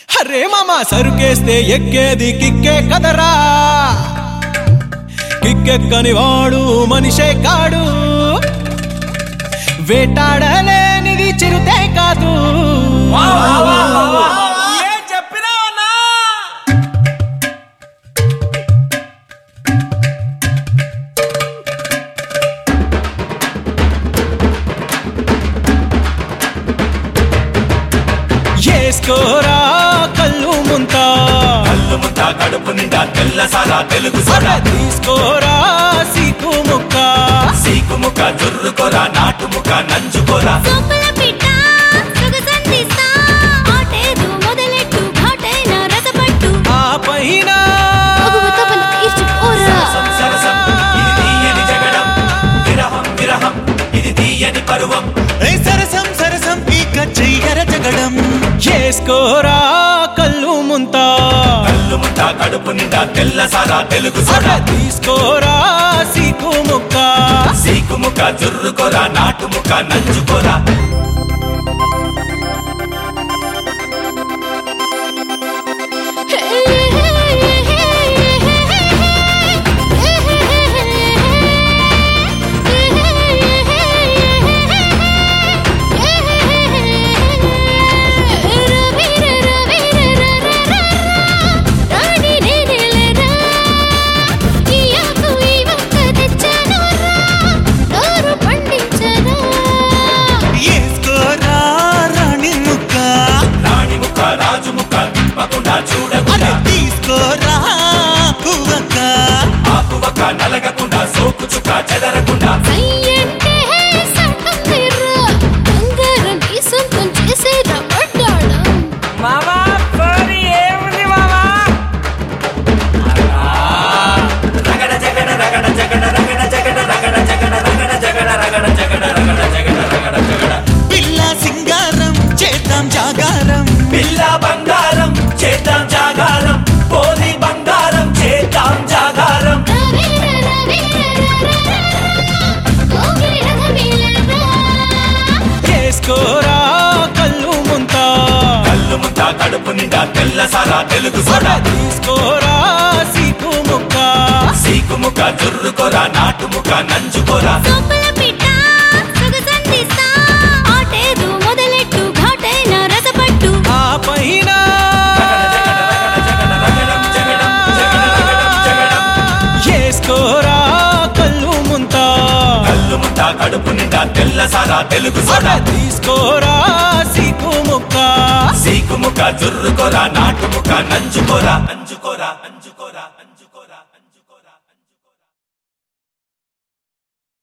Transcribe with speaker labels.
Speaker 1: అరే మామ సరుకేస్తే ఎక్కేది కిక్కే కదరా కిక్కెక్కని వాడు మనిషే కాడు వేటాడలేనిది చిరుతే కాదు
Speaker 2: ఏం చెప్పినావన్నా
Speaker 1: ఏసుకోరా కళ్ళు ముంత
Speaker 2: కళ్ళు ముద్ద కడుపు నిండా తెల్ల సారా తెలుగు
Speaker 1: అరే
Speaker 2: సోడా
Speaker 1: తీసుకోరా సీకు ముక్క
Speaker 2: సీకు ముక్క జుర్రుకోరా నాటు ముక్క నంచుకోరా
Speaker 3: సోపుల పిట్ట సుగసంధిస్తా ఆటేదు మొదలెట్టు ఘాటైన రసపట్టు
Speaker 1: ఆ పైన
Speaker 3: మగువ తపన తీర్చుకోరా
Speaker 2: సరసం సరసం ఇది తీయని జగడం విరహం విరహం ఇది తీయని పరువం
Speaker 4: ఏ సరసం సరసం ఇక చెయ్యర జగడం
Speaker 1: చేసుకోరా కళ్ళు ముంత
Speaker 2: కళ్ళు ముద్ద కడుపు నిండా తెల్ల సారా తెలుగు
Speaker 1: అరే
Speaker 2: సోడా
Speaker 1: తీసుకోరా సీకు ముక్క
Speaker 2: సీకు ముక్క జుర్రుకోరా నాటు ముక్క నంచుకోరా
Speaker 4: ఏసుకోరా రాణి ముక్క
Speaker 2: రాణి ముక్క రాజు ముక్క తిప్పకుండా
Speaker 4: అరే
Speaker 2: చూడకుండా
Speaker 4: తీసుకోరా పువ్వక్క
Speaker 2: ఆకువక్క నలగకుండా సోకు చుక్క చెదరకుండా
Speaker 3: చేసేరా పడ్డాడా
Speaker 5: మామా సారీ ఏముంది మామా
Speaker 2: రగడ జగడ రగడ జగడ రగడ జగడ రగడ జగడ రగడ జగడ రగడ జగడ రగడ జగడ రగడ జగడ
Speaker 4: పిల్ల సింగారం చేద్దాం జాగారం
Speaker 2: పిల్ల బంగారం చేద్దాం జాగారం పోలి బంగారం చేద్దాం జాగారం
Speaker 1: చేసుకోరా కళ్ళు ముంత
Speaker 2: కళ్ళు ముద్ద కడుపు నిండా తెల్ల సారా తెలుగు
Speaker 1: అరే
Speaker 2: సోడా
Speaker 1: తీసుకోరా సీకు ముక్క
Speaker 2: సీకు ముక్క జుర్రుకోరా నాటు ముక్క నంచుకోరా
Speaker 3: సోపుల పిట్ట సుగసంధిస్తా ఆటేదు మొదలెట్టు ఘాటైన రసపట్టు
Speaker 1: ఆ పైన
Speaker 2: రగడ జగడ రగడ జగడం జగడం జగడ రగడం జగడం
Speaker 1: చేసుకోరా కళ్ళు ముంత
Speaker 2: కళ్ళు ముద్ద కడుపు నిండా తెల్ల సారా తెలుగు
Speaker 1: అరే
Speaker 2: సోడా
Speaker 1: తీసుకోరా సీకు ముక్క
Speaker 2: సీకు ముక్క జుర్రుకోరా నాటు ముక్క నంచుకోరా నంచుకోరా నంచుకోరా నంచుకోరా